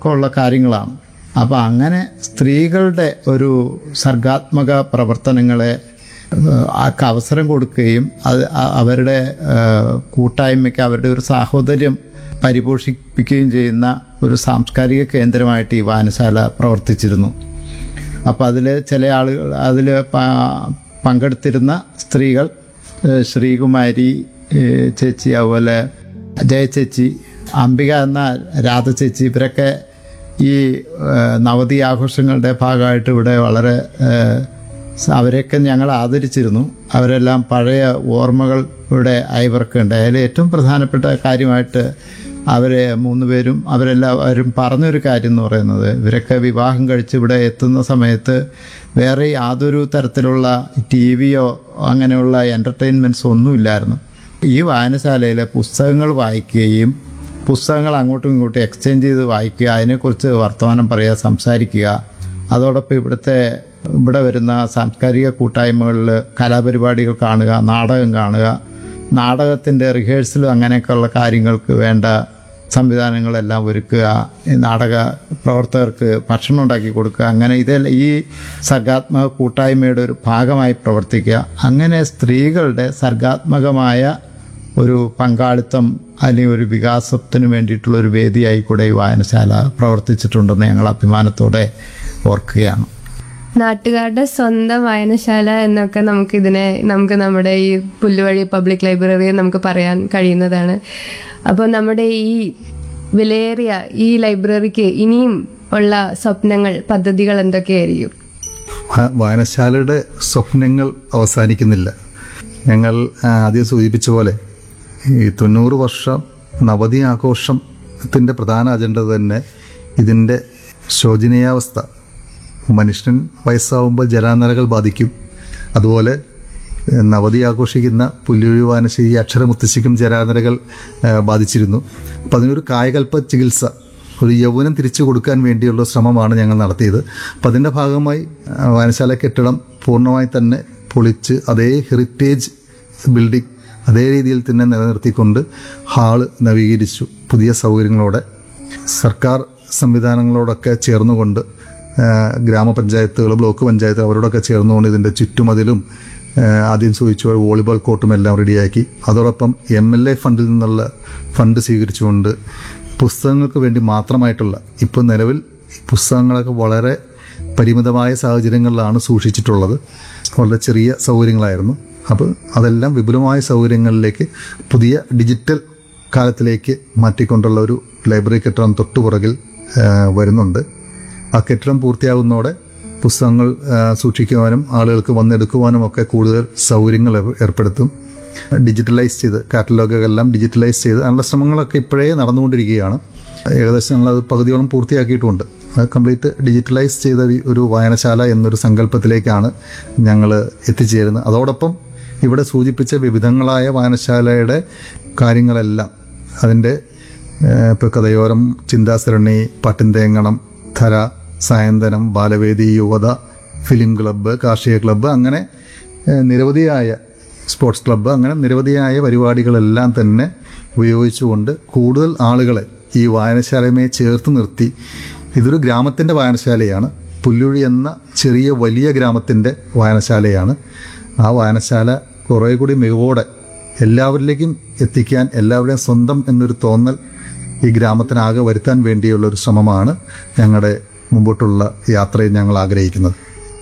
ഒക്കെ ഉള്ള കാര്യങ്ങളാണ് അപ്പോൾ അങ്ങനെ സ്ത്രീകളുടെ ഒരു സർഗാത്മക പ്രവർത്തനങ്ങളെ ഏഹ്, ആക്ക് അവസരം കൊടുക്കുകയും അത് അ- അവരുടെ ഏഹ്, കൂട്ടായ്മയ്ക്ക് അവരുടെ ഒരു സാഹോദര്യം പരിപോഷിപ്പിക്കുകയും ചെയ്യുന്ന ഒരു സാംസ്കാരിക കേന്ദ്രമായിട്ട് ഈ വായനശാല പ്രവർത്തിച്ചിരുന്നു അപ്പോൾ അതിൽ ചില ആളുകൾ അതിൽ പങ്കെടുത്തിരുന്ന സ്ത്രീകൾ ഏഹ് ശ്രീകുമാരി ഏഹ് ചേച്ചി അതുപോലെ ജയ ചേച്ചി അംബിക എന്ന രാധ ചേച്ചി ഇവരൊക്കെ ഈ ഏഹ് നവതി ആഘോഷങ്ങളുടെ ഭാഗമായിട്ട് ഇവിടെ വളരെ ഏഹ് സ- അവരെയൊക്കെ ഞങ്ങൾ ആദരിച്ചിരുന്നു അവരെല്ലാം പഴയ ഓർമ്മകൾ ഇവിടെ അയവർക്കുണ്ട് അതിൽ ഏറ്റവും പ്രധാനപ്പെട്ട കാര്യമായിട്ട് അവരെ മൂന്ന് പേരും അവരെല്ലാവരും പറഞ്ഞൊരു കാര്യം എന്ന് പറയുന്നത് ഇവരൊക്കെ വിവാഹം കഴിച്ച് ഇവിടെ എത്തുന്ന സമയത്ത് വേറെ യാതൊരു തരത്തിലുള്ള ടി വിയോ അങ്ങനെയുള്ള എൻ്റർടൈൻമെൻറ്റ്സ് ഒന്നുമില്ലായിരുന്നു ഈ വായനശാലയിലെ പുസ്തകങ്ങൾ വായിക്കുകയും പുസ്തകങ്ങൾ അങ്ങോട്ടും ഇങ്ങോട്ടും എക്സ്ചേഞ്ച് ചെയ്ത് വായിക്കുക അതിനെക്കുറിച്ച് വർത്തമാനം പറയുക സംസാരിക്കുക അതോടൊപ്പം ഇവിടുത്തെ ഇവിടെ വരുന്ന സാംസ്കാരിക കൂട്ടായ്മകളിൽ കലാപരിപാടികൾ കാണുക നാടകം കാണുക നാടകത്തിൻ്റെ റിഹേഴ്സലും അങ്ങനെയൊക്കെയുള്ള കാര്യങ്ങൾക്ക് വേണ്ട സംവിധാനങ്ങളെല്ലാം ഒരുക്കുക ഈ നാടക പ്രവർത്തകർക്ക് ഭക്ഷണം ഉണ്ടാക്കി കൊടുക്കുക അങ്ങനെ ഇതെല്ലാം ഈ സർഗാത്മക കൂട്ടായ്മയുടെ ഒരു ഭാഗമായി പ്രവർത്തിക്കുക അങ്ങനെ സ്ത്രീകളുടെ സർഗാത്മകമായ ഒരു പങ്കാളിത്തം അല്ലെങ്കിൽ ഒരു വികാസത്തിന് വേണ്ടിയിട്ടുള്ള ഒരു വേദിയായി കൂടെ ഈ വായനശാല പ്രവർത്തിച്ചിട്ടുണ്ടെന്ന് ഞങ്ങൾ അഭിമാനത്തോടെ ഓർക്കുകയാണ് നാട്ടുകാരുടെ സ്വന്തം വായനശാല എന്നൊക്കെ നമുക്ക് ഇതിനെ നമുക്ക് നമ്മുടെ ഈ പുല്ലുവഴി പബ്ലിക് ലൈബ്രറിയെ നമുക്ക് പറയാൻ കഴിയുന്നതാണ് അപ്പോൾ നമ്മുടെ ഈ വിലയേറിയ ഈ ലൈബ്രറിക്ക് ഇനിയും ഉള്ള സ്വപ്നങ്ങൾ പദ്ധതികൾ എന്തൊക്കെയായിരിക്കും വാ- വായനശാലയുടെ സ്വപ്നങ്ങൾ അവസാനിക്കുന്നില്ല ഞങ്ങൾ ആ, ആദ്യം സൂചിപ്പിച്ച പോലെ ഈ തൊണ്ണൂറ് വർഷം നവതി ആഘോഷത്തിൻ്റെ പ്രധാന അജണ്ട തന്നെ ഇതിൻ്റെ ശോചനീയാവസ്ഥ മനുഷ്യൻ വയസ്സാവുമ്പോൾ ജലാനരകൾ ബാധിക്കും അതുപോലെ ഏഹ്, നവതി ആഘോഷിക്കുന്ന പുല്ലുഴി വാനശ്ശേരി അക്ഷരമുത്തശ്ശിക്കും ജരാനരകൾ ഏഹ്, ബാധിച്ചിരുന്നു അപ്പം അതിനൊരു കായകൽപ്പ ചികിത്സ ഒരു യൗവനം തിരിച്ചു കൊടുക്കാൻ വേണ്ടിയുള്ള ശ്രമമാണ് ഞങ്ങൾ നടത്തിയത് അപ്പം അതിൻ്റെ ഭാഗമായി ആ, വായനശാല കെട്ടിടം പൂർണ്ണമായി തന്നെ പൊളിച്ച് അതേ ഹെറിറ്റേജ് ബിൽഡിംഗ് അതേ രീതിയിൽ തന്നെ നിലനിർത്തിക്കൊണ്ട് ഹാള് നവീകരിച്ചു പുതിയ സൗകര്യങ്ങളോടെ സർക്കാർ സംവിധാനങ്ങളോടൊക്കെ ചേർന്നുകൊണ്ട് ആ, ഗ്രാമപഞ്ചായത്തുകൾ ബ്ലോക്ക് പഞ്ചായത്ത് അവരോടൊക്കെ ചേർന്നുകൊണ്ട് ഇതിൻ്റെ ചുറ്റുമതിലും ആ, ആദ്യം സൂചിച്ചു പോലെ വോളിബോൾ കോർട്ടും എല്ലാം റെഡിയാക്കി അതോടൊപ്പം എം എൽ എ ഫണ്ടിൽ നിന്നുള്ള ഫണ്ട് സ്വീകരിച്ചുകൊണ്ട് പുസ്തകങ്ങൾക്ക് വേണ്ടി മാത്രമായിട്ടുള്ള ഇപ്പോൾ നിലവിൽ പുസ്തകങ്ങളൊക്കെ വളരെ പരിമിതമായ സാഹചര്യങ്ങളിലാണ് സൂക്ഷിച്ചിട്ടുള്ളത് വളരെ ചെറിയ സൗകര്യങ്ങളായിരുന്നു അപ്പോൾ അതെല്ലാം വിപുലമായ സൗകര്യങ്ങളിലേക്ക് പുതിയ ഡിജിറ്റൽ കാലത്തിലേക്ക് മാറ്റിക്കൊണ്ടുള്ള ഒരു ലൈബ്രറി കെട്ടിടം തൊട്ടുപുറകിൽ ആ, വരുന്നുണ്ട് ആ കെട്ടിടം പൂർത്തിയാകുന്നതോടെ പുസ്തകങ്ങൾ ആ, സൂക്ഷിക്കുവാനും ആളുകൾക്ക് വന്നെടുക്കുവാനും ഒക്കെ കൂടുതൽ സൗകര്യങ്ങൾ ഏർ- ഏർപ്പെടുത്തും ഡിജിറ്റലൈസ് ചെയ്ത് കാറ്റലോഗുകളെല്ലാം ഡിജിറ്റലൈസ് ചെയ്ത് അതിനുള്ള ശ്രമങ്ങളൊക്കെ ഇപ്പോഴേ നടന്നുകൊണ്ടിരിക്കുകയാണ് ഏകദേശം ഞങ്ങളത് പകുതിയോളം പൂർത്തിയാക്കിയിട്ടുമുണ്ട് അത് കംപ്ലീറ്റ് ഡിജിറ്റലൈസ് ചെയ്ത വി- ഒരു വായനശാല എന്നൊരു സങ്കല്പത്തിലേക്കാണ് ഞങ്ങൾ എത്തിച്ചേരുന്നത് അതോടൊപ്പം ഇവിടെ സൂചിപ്പിച്ച വിവിധങ്ങളായ വായനശാലയുടെ കാര്യങ്ങളെല്ലാം അതിൻ്റെ ഇപ്പോൾ കഥയോരം ചിന്താസരണി പാട്ടിൻതേങ്ങണം ധര സായന്തനം ബാലവേദി യുവത ഫിലിം ക്ലബ്ബ് കാർഷിക ക്ലബ്ബ് അങ്ങനെ ഏഹ്, നിരവധിയായ സ്പോർട്സ് ക്ലബ്ബ് അങ്ങനെ നിരവധിയായ പരിപാടികളെല്ലാം തന്നെ ഉപയോഗിച്ചുകൊണ്ട് കൂടുതൽ ആളുകളെ ഈ വായനശാലയുമായി ചേർത്ത് നിർത്തി ഇതൊരു ഗ്രാമത്തിൻ്റെ വായനശാലയാണ് പുല്ലുഴി എന്ന ചെറിയ വലിയ ഗ്രാമത്തിൻ്റെ വായനശാലയാണ് ആ വായനശാല കുറേ കൂടി മികവോടെ എല്ലാവരിലേക്കും എത്തിക്കാൻ എല്ലാവരുടെയും സ്വന്തം എന്നൊരു തോന്നൽ ഈ ഗ്രാമത്തിനാകെ വരുത്താൻ വേണ്ടിയുള്ള ഒരു ശ്രമമാണ് ഞങ്ങളുടെ മുമ്പോട്ടുള്ള യാത്രയിൽ ഞങ്ങൾ ആഗ്രഹിക്കുന്നത്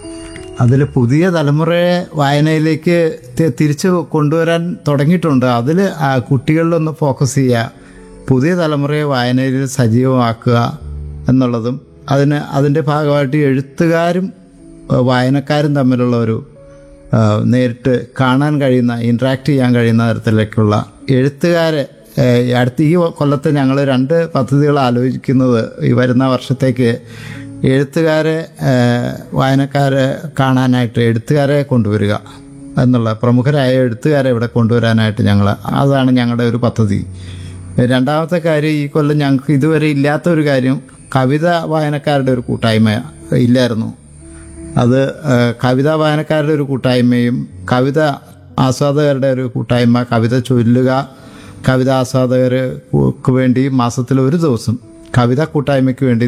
അതിൽ പുതിയ തലമുറയെ വായനയിലേക്ക് തി- തിരിച്ചു കൊണ്ടുവരാൻ തുടങ്ങിയിട്ടുണ്ട് അതിൽ കുട്ടികളിലൊന്ന് ഫോക്കസ് ചെയ്യുക പുതിയ തലമുറയെ വായനയിൽ സജീവമാക്കുക എന്നുള്ളതും അതിന് അതിൻ്റെ ഭാഗമായിട്ട് എഴുത്തുകാരും ഏഹ്, വായനക്കാരും തമ്മിലുള്ള ഒരു ഏഹ്, നേരിട്ട് കാണാൻ കഴിയുന്ന ഇൻട്രാക്ട് ചെയ്യാൻ കഴിയുന്ന തരത്തിലേക്കുള്ള എഴുത്തുകാരെ ഏഹ്, അടുത്ത ഈ കൊല്ലത്ത് ഞങ്ങൾ രണ്ട് പദ്ധതികൾ ആലോചിക്കുന്നത് ഈ വരുന്ന വർഷത്തേക്ക് എഴുത്തുകാരെ ഏഹ്, വായനക്കാരെ കാണാനായിട്ട് എഴുത്തുകാരെ കൊണ്ടുവരിക എന്നുള്ള പ്രമുഖരായ എഴുത്തുകാരെ ഇവിടെ കൊണ്ടുവരാനായിട്ട് ഞങ്ങൾ അതാണ് ഞങ്ങളുടെ ഒരു പദ്ധതി രണ്ടാമത്തെ കാര്യം ഈ കൊല്ലം ഞങ്ങൾക്ക് ഇതുവരെ ഇല്ലാത്ത ഒരു കാര്യം കവിത വായനക്കാരുടെ ഒരു കൂട്ടായ്മ ഇല്ലായിരുന്നു അത് ഏഹ്, കവിതാ വായനക്കാരുടെ ഒരു കൂട്ടായ്മയും കവിത ആസ്വാദകരുടെ ഒരു കൂട്ടായ്മ കവിത ചൊല്ലുക കവിത ആസ്വാദകർക്ക് വേണ്ടി മാസത്തിൽ ഒരു ദിവസം കവിതാ കൂട്ടായ്മയ്ക്ക് വേണ്ടി